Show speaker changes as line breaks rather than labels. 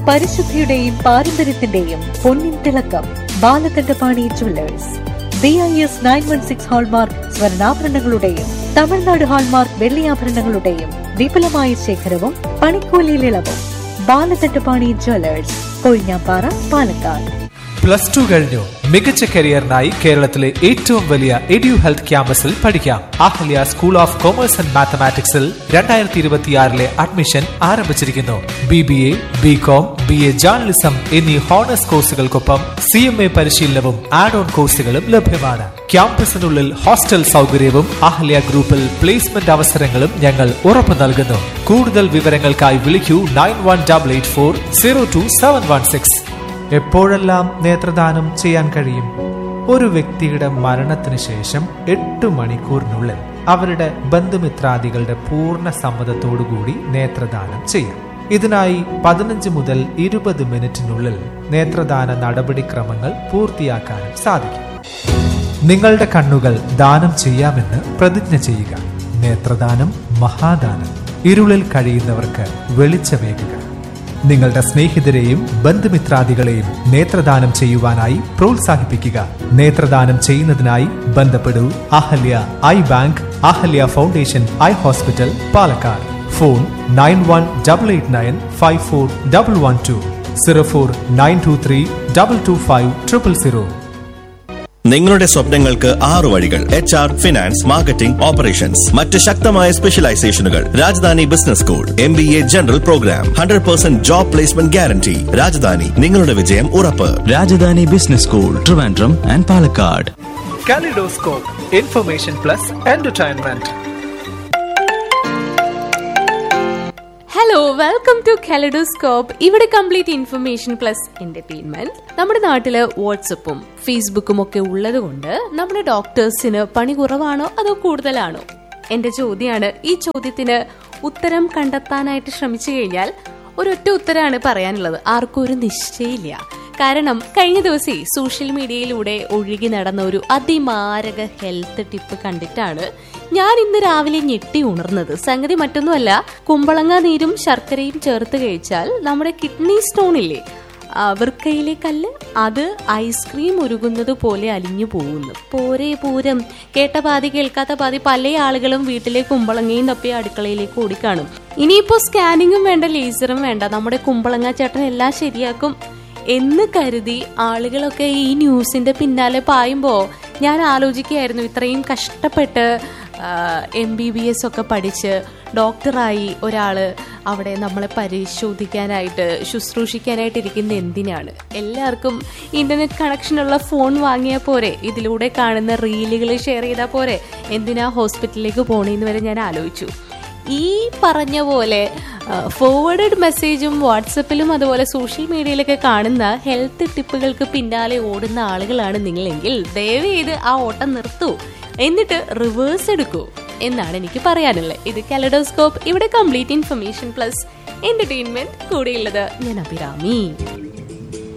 പരിശുദ്ധിയുടെയും പാരമ്പര്യത്തിന്റെയും പൊന്നിൻ തിളക്കം Balakandapani jewellers B I S nine one six hallmark സ്വർണ്ണാഭരണങ്ങളുടെയും തമിഴ്നാട് ഹാൾമാർക്ക് വെള്ളിയാഭരണങ്ങളുടെയും വിപുലമായ ശേഖരവും പണിക്കൂലിയിൽ ഇളവും Balakandapani jewellers Kozhinjampara Palakkad
plus two കഴിഞ്ഞു മികച്ച കരിയറിനായി കേരളത്തിലെ ഏറ്റവും വലിയ എഡ്യു ഹെൽത്ത് ക്യാമ്പസിൽ പഠിക്കാം Ahalya school of commerce and മാത്തമാറ്റിക്സിൽ രണ്ടായിരത്തി ഇരുപത്തിയാറിലെ അഡ്മിഷൻ ആരംഭിച്ചിരിക്കുന്നു B B A B com B A journalism എന്നീ ഹോണേഴ്സ് കോഴ്സുകൾക്കൊപ്പം സി എം എ പരിശീലനവും ആഡ് ഓൺ കോഴ്സുകളും ലഭ്യമാണ് ക്യാമ്പസിനുള്ളിൽ ഹോസ്റ്റൽ സൗകര്യവും അഹല്യ ഗ്രൂപ്പിൽ പ്ലേസ്മെന്റ് അവസരങ്ങളും ഞങ്ങൾ ഉറപ്പു നൽകുന്നു കൂടുതൽ വിവരങ്ങൾക്കായി വിളിക്കൂ nine one double eight four zero two seven one six എപ്പോഴെല്ലാം നേത്രദാനം ചെയ്യാൻ കഴിയും ഒരു വ്യക്തിയുടെ മരണത്തിന് ശേഷം എട്ട് മണിക്കൂറിനുള്ളിൽ അവരുടെ ബന്ധുമിത്രാദികളുടെ പൂർണ്ണ സമ്മതത്തോടുകൂടി നേത്രദാനം ചെയ്യാം ഇതിനായി പതിനഞ്ച് മുതൽ ഇരുപത് മിനിറ്റിനുള്ളിൽ നേത്രദാന നടപടിക്രമങ്ങൾ പൂർത്തിയാക്കാനും സാധിക്കും നിങ്ങളുടെ കണ്ണുകൾ ദാനം ചെയ്യാമെന്ന് പ്രതിജ്ഞ ചെയ്യുക നേത്രദാനം മഹാദാനം ഇരുളിൽ കഴിയുന്നവർക്ക് വെളിച്ചമേകുക നിങ്ങളുടെ സ്നേഹിതരെയും ബന്ധുമിത്രാദികളെയും നേത്രദാനം ചെയ്യുവാനായി പ്രോത്സാഹിപ്പിക്കുക നേത്രദാനം ചെയ്യുന്നതിനായി ബന്ധപ്പെടൂ Ahalya eye bank Ahalya foundation eye hospital Palakkad phone nine one double eight nine five four double one two zero four nine two three double two five triple zero
നിങ്ങളുടെ സ്വപ്നങ്ങൾക്ക് ആറു വഴികൾ H R finance marketing operations മറ്റ് ശക്തമായ സ്പെഷ്യലൈസേഷനുകൾ Rajadhani business school M B A general program hundred percent job placement guarantee Rajadhani നിങ്ങളുടെ വിജയം ഉറപ്പ്
Rajadhani business school Trivandrum and Palakkad
kaleidoscope information plus entertainment
hello welcome to kaleidoscope ഇവിടെ കംപ്ലീറ്റ് ഇൻഫർമേഷൻ പ്ലസ് എന്റർടൈൻമെന്റ് നമ്മുടെ നാട്ടില് വാട്സപ്പും ഫേസ്ബുക്കും ഒക്കെ ഉള്ളത് കൊണ്ട് നമ്മുടെ ഡോക്ടേഴ്സിന് പണി കുറവാണോ അതോ കൂടുതലാണോ എന്റെ ചോദ്യമാണ് ഈ ചോദ്യത്തിന് ഉത്തരം കണ്ടെത്താനായിട്ട് ശ്രമിച്ചു കഴിഞ്ഞാൽ ഒരൊറ്റ ഉത്തരമാണ് പറയാനുള്ളത് ആർക്കും ഒരു നിശ്ചയില്ല കാരണം കഴിഞ്ഞ ദിവസേ സോഷ്യൽ മീഡിയയിലൂടെ ഒഴുകി നടന്ന ഒരു അതിമാരക ഹെൽത്ത് ടിപ്പ് കണ്ടിട്ടാണ് ഞാൻ ഇന്ന് രാവിലെ ഞെട്ടി ഉണർന്നത് സംഗതി മറ്റൊന്നുമല്ല കുമ്പളങ്ങ നീരും ശർക്കരയും ചേർത്ത് കഴിച്ചാൽ നമ്മുടെ കിഡ്നി സ്റ്റോൺ ഇല്ലേ ആ, വൃക്കയിലെ കല്ല് അത് ഐസ്ക്രീം ഉരുകുന്നത് പോലെ അലിഞ്ഞു പോകുന്നു പോരേ പൂരം കേട്ട പാതി കേൾക്കാത്ത പാതി പല ആളുകളും വീട്ടിലെ കുമ്പളങ്ങയും തപ്പി അടുക്കളയിലേക്ക് ഓടിക്കാണും ഇനിയിപ്പോ സ്കാനിങ്ങും വേണ്ട ലേസറും വേണ്ട നമ്മുടെ കുമ്പളങ്ങ ചേട്ടൻ എല്ലാം ശരിയാക്കും എന്ന് കരുതി ആളുകളൊക്കെ ഈ ന്യൂസിന്റെ പിന്നാലെ പായുമ്പോ ഞാൻ ആലോചിക്കുകയായിരുന്നു ഇത്രയും കഷ്ടപ്പെട്ട് എം ബി ബി എസ് ഒക്കെ പഠിച്ച് ഡോക്ടറായി ഒരാള് അവിടെ നമ്മളെ പരിശോധിക്കാനായിട്ട് ശുശ്രൂഷിക്കാനായിട്ട് ഇരിക്കുന്ന എന്തിനാണ് എല്ലാവർക്കും ഇന്റർനെറ്റ് കണക്ഷനുള്ള ഫോൺ വാങ്ങിയാൽ പോരെ ഇതിലൂടെ കാണുന്ന റീലുകൾ ഷെയർ ചെയ്താൽ പോരെ എന്തിനാ ഹോസ്പിറ്റലിലേക്ക് പോണേന്ന് വരെ ഞാൻ ആലോചിച്ചു ഈ പറഞ്ഞ പോലെ ഫോർവേഡഡ് മെസ്സേജും വാട്സപ്പിലും അതുപോലെ സോഷ്യൽ മീഡിയയിലൊക്കെ കാണുന്ന ഹെൽത്ത് ടിപ്പുകൾക്ക് പിന്നാലെ ഓടുന്ന ആളുകളാണ് നിങ്ങളെങ്കിൽ ദയവ് ചെയ്ത് ആ ഓട്ടം നിർത്തൂ എന്നിട്ട് റിവേഴ്സ് എടുക്കൂ എന്നാണ് എനിക്ക് പറയാനുള്ളത് ഇത് കലഡോസ്കോപ്പ് ഇവിടെ കംപ്ലീറ്റ് ഇൻഫർമേഷൻ പ്ലസ് എന്റർടൈൻമെന്റ് കൂടെയുള്ളത് ഞാൻ അഭിരാമി